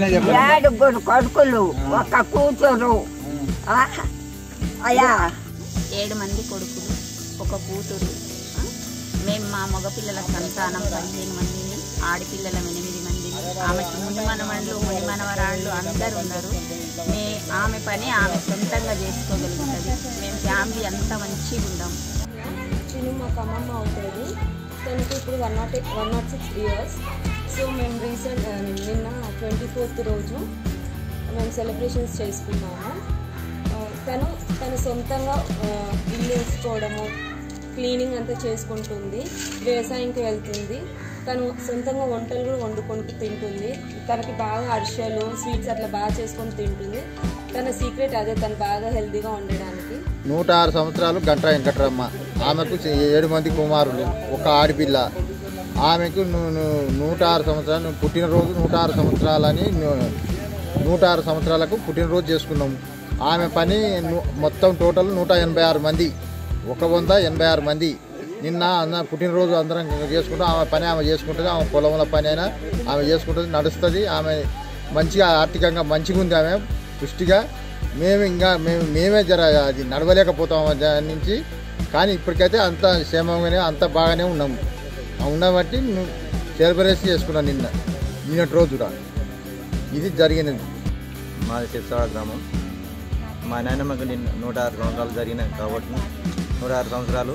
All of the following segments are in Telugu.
ఏడుగురు కొడుకులు ఒక కూతురు ఆ, అయ్యా ఏడు మంది కొడుకులు ఒక కూతురు ఆ? మేము మా మగపిల్లల సంతానం పదిహేను మందిని ఆడపిల్లలం ఎనిమిది మందిని ఆమెకి ముని మనవళ్ళు ముని మనవరాళ్ళు అందరు ఉన్నారు మే ఆమె పని ఆమె సొంతంగా చేసుకోగలుగుతుంది మేము ఫ్యామిలీ అంతా మంచిగా ఉన్నాం తిను మాకు అమ్మమ్మ అవుతుంది తనకి ఇప్పుడు one naught one naught six years so మేము రీసెంట్ నిన్న ట్వంటీ ఫోర్త్ రోజు మేము సెలబ్రేషన్స్ చేసుకున్నాము ఆ, తను తను సొంతంగా ఆ, ఇల్లు వేసుకోవడము క్లీనింగ్ అంతా చేసుకుంటుంది వ్యవసాయంకి వెళ్తుంది తను సొంతంగా వంటలు కూడా వండుకొని తింటుంది తనకి బాగా అరిసెలు స్వీట్స్ అట్లా బాగా చేసుకొని తింటుంది తన సీక్రెట్ అదే తను బాగా హెల్తీగా ఉండడానికి నూట ఆరు సంవత్సరాలు గంట వెంకటరమ్మ ఆమెకు చే- ఏడు మంది కుమారులు ఒక ఆడపిల్ల ఆమెకు ను- ను- నూట ఆరు సంవత్సరాలు పుట్టినరోజు నూట ఆరు సంవత్సరాలని ను- నూట ఆరు సంవత్సరాలకు పుట్టినరోజు చేసుకున్నాము ఆమె పని ను- మొత్తం టోటల్ నూట ఎనభై ఆరు మంది ఒక వంద ఎనభై ఆరు మంది నిన్న అన్న పుట్టినరోజు అందరం చేసుకుంటాం ఆమె పని ఆమె చేసుకుంటుంది ఆమె పొలంలో పని అయినా ఆమె చేసుకుంటుంది నడుస్తుంది ఆమె మంచిగా ఆర్థికంగా మంచిగా ఉంది ఆమె పుష్టిగా మేము ఇంకా మేము మేమే జర అది నడవలేకపోతాం దాని నుంచి కానీ ఇప్పటికైతే అంత క్షేమంగానే అంత బాగానే ఉన్నాము ఆ ఉన్న బట్టి సెలబ్రేట్ చేసుకున్నాం నిన్న నిన్నటి రోజు కూడా ఇది జరిగినది మాది చిత్సవాడ గ్రామం మా నాయనమ్మకు నిన్న నూట ఆరు సంవత్సరాలు జరిగినాయి కాబట్టి నూట ఆరు సంవత్సరాలు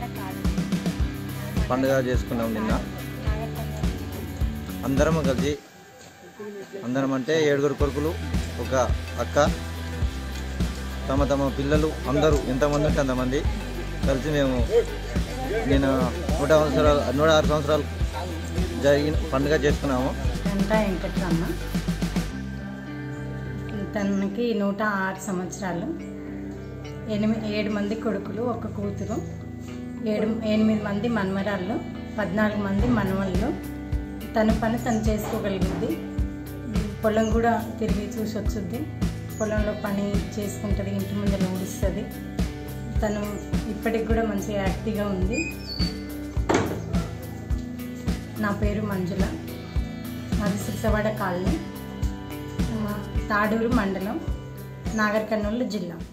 పండుగ చేసుకున్నాం నిన్న అందరం కలిసి అందరం అంటే ఏడుగురు కొడుకులు ఒక అక్క తమ తమ పిల్లలు అందరూ ఎంతమంది ఉంటే అంతమంది కలిసి మేము నేను నూట సంవత్సరాలు నూట ఆరు సంవత్సరాలు జరిగిన పండుగ చేసుకున్నాము గంట వెంకట్రమ్మ తనకి నూట ఆరు సంవత్సరాలు ఎనిమిది ఏడు మంది కొడుకులు ఒక కూతురు ఏడు ఎనిమిది మంది మన్మరాళ్ళు పద్నాలుగు మంది మనవళ్ళు తన పని తను చేసుకోగలుగుద్ది పొలం కూడా తిరిగి చూసి వచ్చుద్ది పొలంలో పని చేసుకుంటుంది ఇంటి ముందర ఊడిస్తుంది తను ఇప్పటికి కూడా మంచిగా యాక్టివ్గా ఉంది నా పేరు మంజుల మాది సిరిసవాడ కాలనీ మా తాడూరు మండలం నాగర్ కర్నూలు జిల్లా